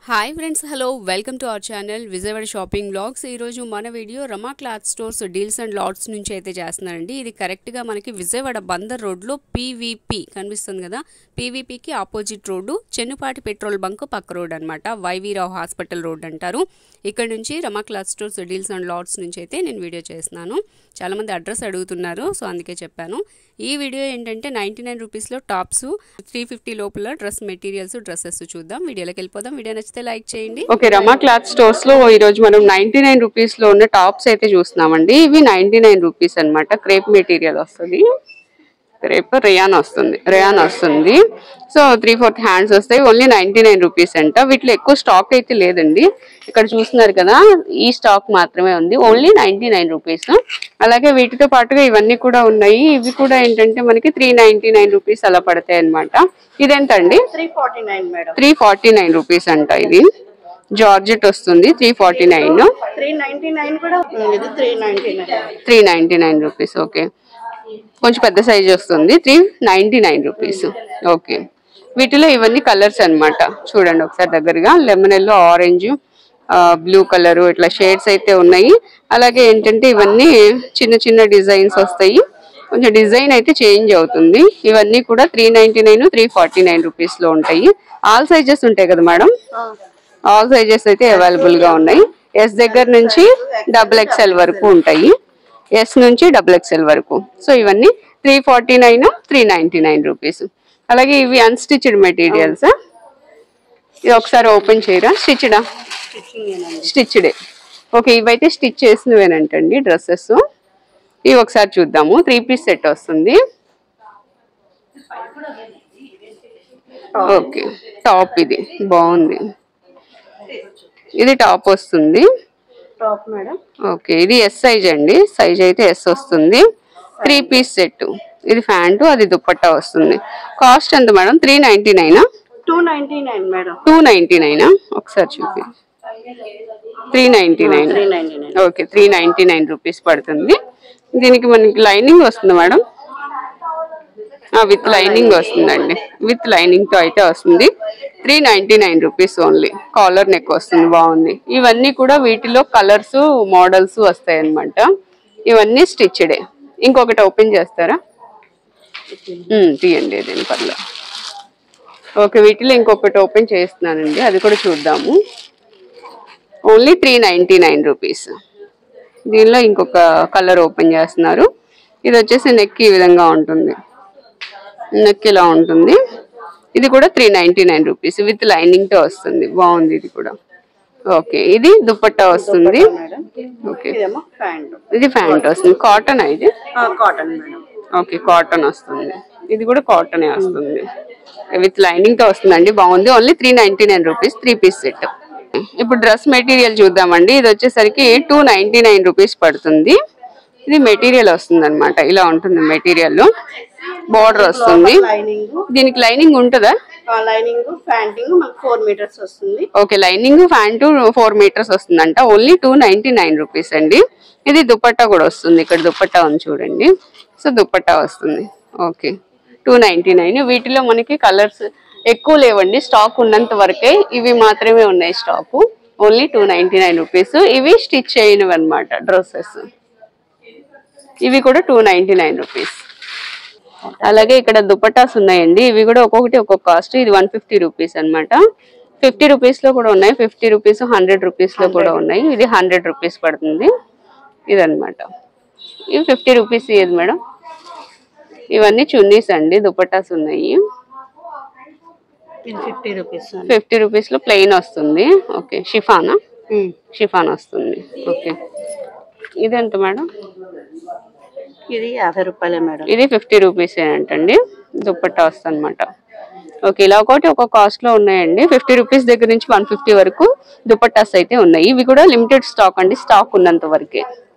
hi friends hello welcome to our channel Vijayawada shopping blogs ఈరోజు మన video Rama cloth stores deals and lots నుంచి అయితే చేస్తున్నారండి ఇది కరెక్ట్గా మనకి విజయవాడ బందర్ రోడ్లో పీవీపీ కనిపిస్తుంది కదా పీవీపీకి opposite road Chennupati petrol bunk పక్క రోడ్ అనమాట వైవీరావు హాస్పిటల్ రోడ్ అంటారు ఇక్కడ నుంచి రమా cloth stores deals and lots నుంచి అయితే నేను వీడియో చేస్తున్నాను చాలామంది అడ్రస్ అడుగుతున్నారు సో అందుకే చెప్పాను ఈ వీడియో ఏంటంటే నైంటీ నైన్ రూపీస్లో టాప్స్ త్రీ ఫిఫ్టీ లోపల డ్రెస్ మెటీరియల్స్ డ్రెస్సెస్ చూద్దాం వీడియోలోకి వెళ్ళిపోదాం వీడియో నచ్చితే లైక్ చేయండి ఓకే రమా క్లాత్ స్టోర్స్ లో ఈ రోజు మనం నైన్టీ నైన్ రూపీస్ లో ఉన్న టాప్స్ అయితే చూస్తున్నామండి ఇవి నైన్టీ నైన్ రూపీస్ అనమాట క్రేప్ మెటీరియల్ వస్తుంది క్రేప్ రేయాన్ వస్తుంది రేయాన్ వస్తుంది సో త్రీ ఫోర్త్ హ్యాండ్స్ వస్తాయి ఓన్లీ నైన్టీ నైన్ రూపీస్ అంట వీటిలో ఎక్కువ స్టాక్ అయితే లేదండి ఇక్కడ చూస్తున్నారు కదా ఈ స్టాక్ మాత్రమే ఉంది ఓన్లీ నైన్టీ నైన్ రూపీస్ అలాగే వీటితో పాటుగా ఇవన్నీ కూడా ఉన్నాయి ఇవి కూడా ఏంటంటే మనకి త్రీ నైన్టీ నైన్ రూపీస్ అలా పడతాయి అనమాట ఇదెంత అండి three forty nine madam three forty nine rupees అంట ఇది జార్జెట్ వస్తుంది three forty nine three ninety nine కూడా ఇది three ninety nine three ninety nine rupees okay కొంచెం పెద్ద సైజ్ వస్తుంది three ninety nine rupees okay వీటిలో ఇవన్నీ కలర్స్ అన్నమాట చూడండి ఒకసారి దగ్గరగా lemon yellow orange blue colour ఇట్లా షేడ్స్ అయితే ఉన్నాయి అలాగే ఏంటంటే ఇవన్నీ చిన్న చిన్న డిజైన్స్ వస్తాయి కొంచెం డిజైన్ అయితే చేంజ్ అవుతుంది ఇవన్నీ కూడా three ninety nine three forty nine rupees లో ఉంటాయి ఆల్ సైజెస్ ఉంటాయి కదా మేడం ఆల్ సైజెస్ అయితే అవైలబుల్ గా ఉన్నాయి ఎస్ దగ్గర నుంచి డబుల్ ఎక్స్ఎల్ వరకు ఉంటాయి ఎస్ నుంచి డబుల్ ఎక్స్ఎల్ వరకు సో ఇవన్నీ three forty nine three ninety nine rupees అలాగే ఇవి అన్స్టిచ్డ్ మెటీరియల్స్ ఇది ఒకసారి ఓపెన్ చేయరా స్టిచ్డా స్టిచ్డే ఓకే ఇవైతే స్టిచ్ చేసినవేనంటండి డ్రెస్సెస్ ఇవి ఒకసారి చూద్దాము త్రీ పీస్ సెట్ వస్తుంది ఓకే టాప్ ఇది బాగుంది ఇది టాప్ వస్తుంది టాప్ మేడం ఓకే ఇది ఎస్ సైజ్ అండి సైజ్ అయితే ఎస్ వస్తుంది త్రీ పీస్ సెట్ ఇది ప్యాంటు అది దుప్పట్టా వస్తుంది కాస్ట్ ఎంత మేడం త్రీ నైన్టీ నైనా two ninety nine madam two ninety నైనా ఒకసారి చూపి three ninety nine three ninety nine okay three ninety nine rupees పడుతుంది దీనికి మనకి లైనింగ్ వస్తుంది మేడం విత్ లైనింగ్ వస్తుందండి విత్ లైనింగ్ తో అయితే వస్తుంది three ninety nine rupees only collar neck వస్తుంది బాగుంది ఇవన్నీ కూడా వీటిలో కలర్స్ మోడల్స్ వస్తాయి అన్నమాట ఇవన్నీ స్టిచ్డే ఇంకొకటి ఓపెన్ చేస్తారా ఉమ్, తీయండి ఏదైనా పర్లేదు ఓకే వీటిలో ఇంకొకటి ఓపెన్ చేస్తున్నానండి అది కూడా చూద్దాము only three ninety nine rupees దీనిలో ఇంకొక కలర్ ఓపెన్ చేస్తున్నారు ఇది వచ్చేసి నెక్ ఈ విధంగా ఉంటుంది నెక్ ఇలా ఉంటుంది ఇది కూడా three ninety nine rupees with lining తో వస్తుంది బాగుంది ఇది కూడా ఓకే ఇది దుపట్టా వస్తుంది మేడం ఓకే ఇదేమో ప్యాంట్ ఇది ప్యాంట్ వస్తుంది కాటన్ ఇది కాటన్ మేడం ఓకే కాటన్ వస్తుంది ఇది కూడా కాటన్ వస్తుంది విత్ లైనింగ్ తో వస్తుందండి బాగుంది only three ninety nine rupees three piece set ఇప్పుడు డ్రెస్ మెటీరియల్ చూద్దామండి ఇది వచ్చేసరికి టూ నైన్టీ నైన్ రూపీస్ పడుతుంది ఇది మెటీరియల్ వస్తుంది అనమాట ఇలా ఉంటుంది మెటీరియల్ బార్డర్ వస్తుంది లైనింగ్ దీనికి లైనింగ్ ఉంటుందా లైనింగ్ ప్యాంటింగ్ మనకు ఫోర్ మీటర్స్ వస్తుంది okay lining pant four meters వస్తుందంట only two ninety nine rupees అండి ఇది దుపట్టా కూడా వస్తుంది ఇక్కడ దుపట్టా ఉంది చూడండి సో దుపట్టా వస్తుంది ఓకే టూ నైన్టీ నైన్ వీటిలో మనకి కలర్స్ ఎక్కువ లేవండి స్టాక్ ఉన్నంత వరకే ఇవి మాత్రమే ఉన్నాయి stock only two ninety nine rupees ఇవి స్టిచ్ చేయనివి అనమాట డ్రెస్సెస్ ఇవి కూడా టూ నైన్టీ నైన్ రూపీస్ అలాగే ఇక్కడ దుపట్టాస్ ఉన్నాయండి ఇవి కూడా ఒక్కొక్కటి ఒక్కొక్క కాస్ట్ ఇది వన్ ఫిఫ్టీ రూపీస్ అనమాట ఫిఫ్టీ రూపీస్ లో కూడా ఉన్నాయి ఫిఫ్టీ రూపీస్ హండ్రెడ్ రూపీస్ లో కూడా ఉన్నాయి ఇది హండ్రెడ్ రూపీస్ పడుతుంది ఇదన్నమాట ఇవి ఫిఫ్టీ రూపీస్ ఇది మేడం ఇవన్నీ చున్నీస్ అండి దుపట్టాస్ ఉన్నాయి ఇది ఫిఫ్టీ రూపీస్ ఫిఫ్టీ రూపీస్ లో ప్లెయిన్ వస్తుంది ఓకే షిఫానా షిఫాన్ వస్తుంది ఓకే ఇది ఎంత మేడం ఇది యాభై రూపాయలే మేడం ఇది ఫిఫ్టీ రూపీస్ ఏంటండి దుప్పట్టా వస్తుంది అనమాట ఓకే ఇలా ఒకటి ఒక కాస్ట్ లో ఉన్నాయండి ఫిఫ్టీ రూపీస్ దగ్గర నుంచి వన్ ఫిఫ్టీ వరకు దుపట్టాస్ అయితే ఉన్నాయి ఇవి కూడా లిమిటెడ్ స్టాక్ అండి స్టాక్ ఉన్నంత వరకే